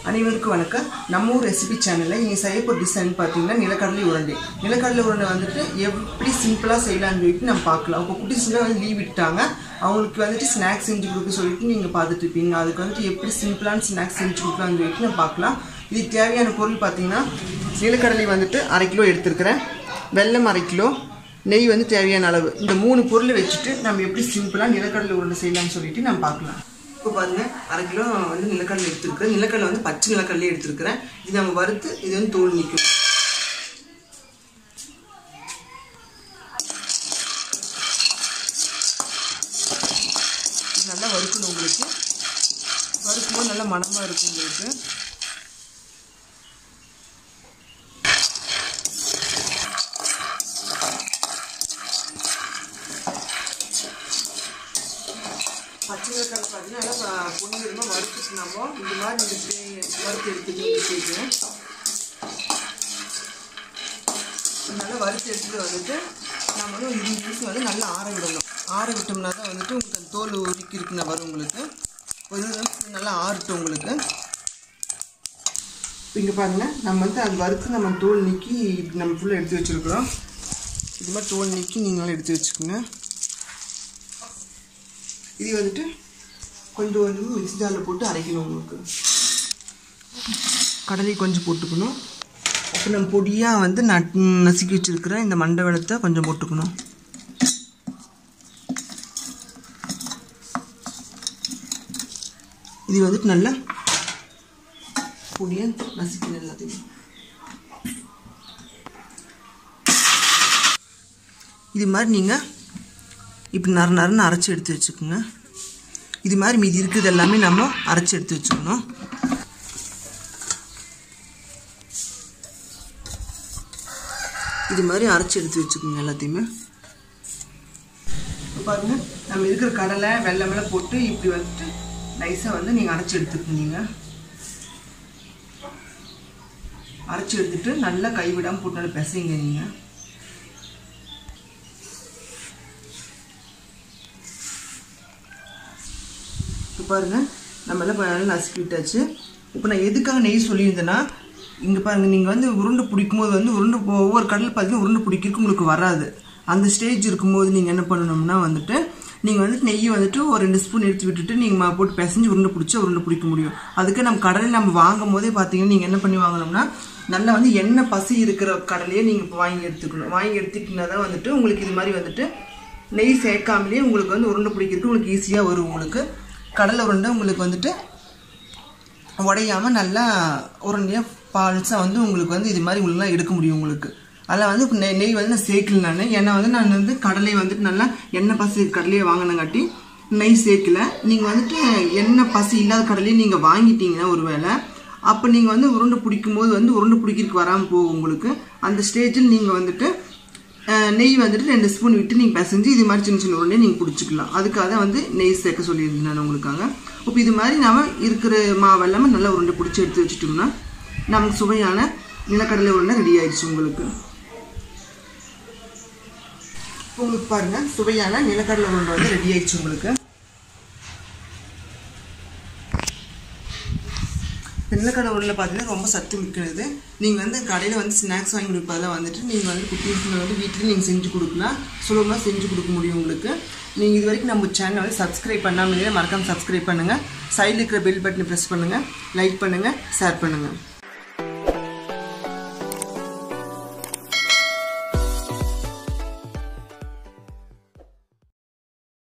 அனைவருக்கும் வணக்கம் நம்ம ஊர் ரெசிபி சேனலில் இங்கே செய்யப்போகிற டிசைன் பார்த்தீங்கன்னா நிலக்கடலை உருண்டை நிலக்கடலை உருண்டை வந்துட்டு எப்படி சிம்பிளாக செய்யலாம்னு சொல்லிட்டு நம்ம பார்க்கலாம் இப்போ குட்டீஸ்லாம் வந்து லீவ் விட்டாங்க அவங்களுக்கு வந்துட்டு ஸ்நாக்ஸ் செஞ்சு கொடுக்க சொல்லிட்டு நீங்கள் பார்த்துட்டு இருப்பீங்க அதுக்கு வந்துட்டு எப்படி சிம்பிளான ஸ்நாக்ஸ் செஞ்சு கொடுக்கலாம்னு சொல்லிட்டு நம்ம பார்க்கலாம் இதுக்கு தேவையான பொருள் பார்த்தீங்கன்னா நிலக்கடலை வந்துட்டு அரை கிலோ எடுத்துருக்கிறேன் வெல்லம் அரை கிலோ நெய் வந்து தேவையான அளவு இந்த மூணு பொருளை வச்சுட்டு நம்ம எப்படி சிம்பிளாக நிலக்கடலை உருண்டை செய்யலாம்னு சொல்லிட்டு நம்ம பார்க்கலாம் இப்போ பாருங்க அரை கிலோ வந்து நிலக்கடலை எடுத்துருக்கிறேன் நிலக்கடலை வந்து பச்சை நிலக்கடலையே எடுத்துருக்கிறேன் இது நம்ம வறுத்து இது வந்து தோல் நிற்கும் இது நல்லா வறுக்கணும் உங்களுக்கு வறுக்கும்போது நல்லா மணமாக இருக்கும் உங்களுக்கு பச்சை மிளகாய் பார்த்தீங்கன்னா நல்லா பொன்னிறமாக வறுத்துட்டு நம்ம இந்த மாதிரி இந்த ஸ்டே வறுத்து எடுத்துக்கணும் நல்லா வறுத்து எடுத்துட்டு வந்துட்டு நம்ம வந்து ஒரு இருபது நிமிஷம் வந்து நல்லா ஆற விடணும் ஆற விட்டோம்னா தான் வந்துட்டு உங்களுக்கு அந்த தோல் உருக்கி இருக்குன்னு வரும் உங்களுக்கு ஒரு இருபது நிமிஷம் நல்லா ஆறட்டும் உங்களுக்கு இங்கே பாருங்கள் நம்ம வந்து அது வறுத்து நம்ம தோல் நீக்கி நம்ம ஃபுல்லாக எடுத்து வச்சுருக்குறோம் இது மாதிரி தோல் நீக்கி நீங்களும் எடுத்து வச்சுக்கோங்க இது வந்துட்டு கொஞ்சம் கொஞ்சம் மிக்ஸி ஜாரில் போட்டு அரைக்கணும் உங்களுக்கு கடலை கொஞ்சம் போட்டுக்கணும் அப்புறம் நம்ம பொடியாக வந்து நட் நசுக்கி வச்சுருக்கிற இந்த மண்டை வெளத்தை கொஞ்சம் போட்டுக்கணும் இது வந்துட்டு நல்லா பொடியாக நசுக்கணும் எல்லாத்தையும் இது மாதிரி நீங்கள் இப்படி நர நரன்னு அரைச்சி எடுத்து வச்சுக்கோங்க இது மாதிரி மீதி இருக்குது எல்லாமே நம்ம அரைச்சி எடுத்து வச்சுக்கணும் இது மாதிரி அரைச்சி எடுத்து வச்சுக்கோங்க எல்லாத்தையுமே பாருங்க நம்ம இருக்கிற கடலை வெள்ளமெல்லாம் போட்டு இப்படி வந்துட்டு நைஸாக வந்து நீங்கள் அரைச்சி எடுத்துக்கோங்க அரைச்சி எடுத்துட்டு நல்லா கைவிடாமல் போட்டு நல்லா பிசைங்க நீங்கள் இப்போ பாருங்கள் நம்ம எல்லாம் நல்லா நசுக்கி விட்டாச்சு இப்போ நான் எதுக்காக நெய் சொல்லியிருந்தேன்னா இங்கே பாருங்கள் நீங்கள் வந்து உருண்டை பிடிக்கும் போது வந்து உருண்டை ஒவ்வொரு கடல் பார்த்தீங்கன்னா உருண்டை பிடிக்கிறதுக்கு உங்களுக்கு வராது அந்த ஸ்டேஜ் இருக்கும்போது நீங்கள் என்ன பண்ணணும்னா வந்துட்டு நீங்கள் வந்துட்டு நெய்யை வந்துட்டு ஒரு ரெண்டு ஸ்பூன் எடுத்து விட்டுட்டு நீங்கள் போட்டு பிசைஞ்சு உருண்டை பிடிச்சா உருண்டை பிடிக்க முடியும் அதுக்கு நம்ம கடலில் நம்ம வாங்கும் போதே பார்த்தீங்கன்னா நீங்கள் என்ன பண்ணி வாங்கணும்னா நல்லா வந்து எண்ணெய் பசி இருக்கிற கடலையே நீங்கள் இப்போ வாங்கி எடுத்துக்கணும் வாங்கி எடுத்துக்கிட்டா தான் வந்துட்டு உங்களுக்கு இது மாதிரி வந்துட்டு நெய் சேர்க்காமலேயே உங்களுக்கு வந்து உருண்டை பிடிக்கிறதுக்கு உங்களுக்கு ஈஸியாக வரும் உங்களுக்கு கடலை உருண்டை உங்களுக்கு வந்துட்டு உடையாமல் நல்லா உருண்டையாக பால்ஸாக வந்து உங்களுக்கு வந்து இது மாதிரி உங்களுக்குலாம் எடுக்க முடியும் உங்களுக்கு அதில் வந்து இப்போ நெய் நெய் வந்து நான் சேர்க்கல நான் ஏன்னா வந்து நான் வந்து கடலை வந்துட்டு நல்லா எண்ணெய் பசி கடலையை வாங்கினங்காட்டி நெய் சேர்க்கல நீங்கள் வந்துட்டு எண்ணெய் பசி இல்லாத கடலையை நீங்கள் வாங்கிட்டீங்கன்னா ஒரு வேளை அப்போ நீங்கள் வந்து உருண்டை பிடிக்கும் போது வந்து உருண்டை பிடிக்கிறதுக்கு வராமல் போகும் உங்களுக்கு அந்த ஸ்டேஜில் நீங்கள் வந்துட்டு நெய் வந்துட்டு ரெண்டு ஸ்பூன் விட்டு நீங்கள் பிசைஞ்சு இது மாதிரி சின்ன சின்ன உருண்டையை நீங்கள் பிடிச்சிக்கலாம் அதுக்காக தான் வந்து நெய் சேர்க்க சொல்லியிருந்தேன் நான் உங்களுக்காக இப்போ இது மாதிரி நாம் இருக்கிற மாவு எல்லாமே நல்லா உருண்டை பிடிச்சி எடுத்து வச்சுட்டோம்னா நமக்கு சுவையான நிலக்கடலை உருண்டை ரெடி ஆயிடுச்சு உங்களுக்கு உங்களுக்கு பாருங்கள் சுவையான நிலக்கடலை உருண்டை வந்து ரெடி ஆயிடுச்சு உங்களுக்கு நிலக்கடலை உருளை பார்த்தீங்கன்னா ரொம்ப சத்து மிக்கிறது நீங்கள் வந்து கடையில் வந்து ஸ்நாக்ஸ் வாங்கி கொடுப்பதில் வந்துட்டு நீங்கள் வந்து குட்டீஸ்க்கு வந்து வீட்டில் நீங்கள் செஞ்சு கொடுக்கலாம் சுலபமாக செஞ்சு கொடுக்க முடியும் உங்களுக்கு நீங்கள் இது வரைக்கும் நம்ம சேனலை வந்து சப்ஸ்கிரைப் பண்ணாமல் மறக்காமல் சப்ஸ்கிரைப் பண்ணுங்கள் சைடில் இருக்கிற பெல் பட்டனை ப்ரெஸ் பண்ணுங்கள் லைக் பண்ணுங்கள் ஷேர் பண்ணுங்கள்